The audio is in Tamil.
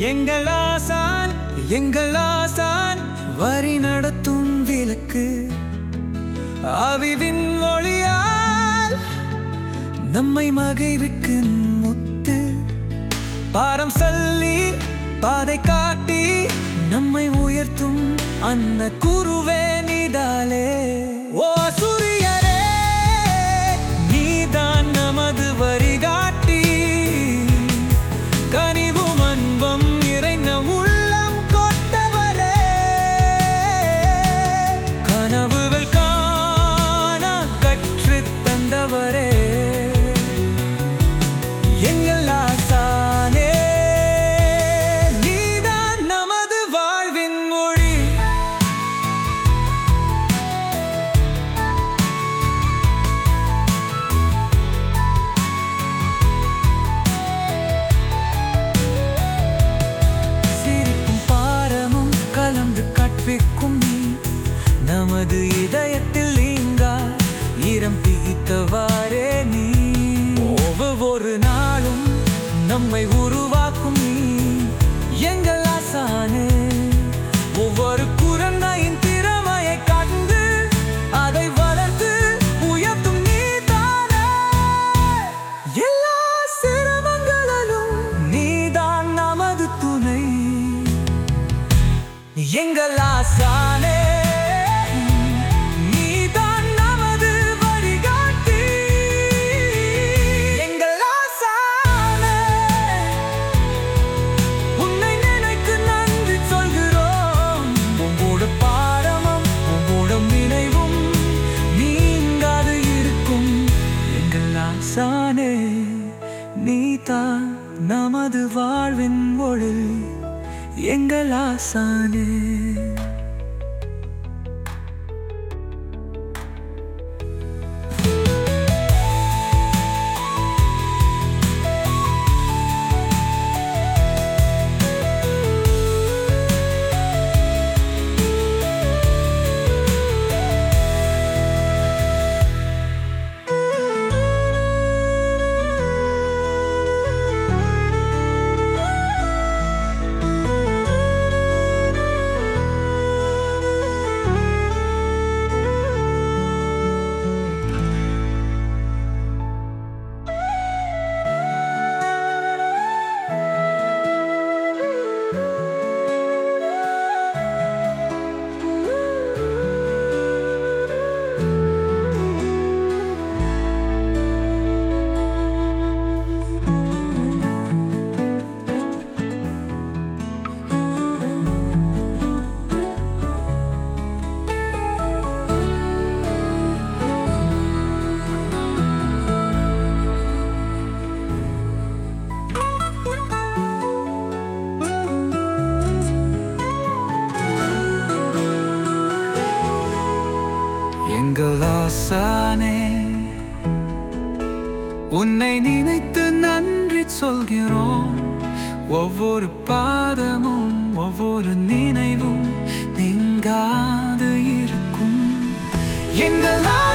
எங்கள் ஆசான் எங்கள் ஆசான் வரி நடத்தும் விளக்கு அவிவின் ஒளியால் நம்மை மகிழ்விக்கு முத்து பாரம் சொல்லி பாதை காட்டி நம்மை உயர்த்தும் அன்ன குருவே நீதாலே ஓ சூரியரே நீதான் நமது வரிகாட்டி கனிவும் அன்பம் இறைந்த உள்ளம் கொண்டவரே கனவுகள் காண கற்றுத் தந்தவரே எங்கள் ஆசானே நீதான் நமது வாழ்வின் மொழி சிரிப்பும் பாரமும் கலந்து கற்பிக்கும் நீ நமது இதயத்தில் நீங்கா ஈரம் பிடித்தவாறே நீ ஒவ்வொரு நாளும் நம்மை உருவாக்கும் நீ எங்கள் ஆசானே ஒவ்வொரு குரங்கையின் திறமையை கண்டு அதை வளர்த்து உயர்த்தும் நீ எல்லா சிரமங்களிலும் நீதான் நமது துணை எங்கள் ஆசானே நீதான் நமது வழிகாட்டி எங்கள் ஆசானே உன்னை நினைத்து நன்றி சொல்கிறோம் உங்களோட பாடமும் உங்களோட நினைவும் நீங்காது இருக்கும் எங்கள் ஆசானே நீதான் நமது வாழ்வின் ஒளி எங்கள் ஆசானே எங்கள் ஆசானே உன்னை நினைத்து நன்றி சொல்கிறோம் ஒவ்வொரு பாதமும் ஒவ்வொரு நினைவும் நீங்காது இருக்கும் எங்கள்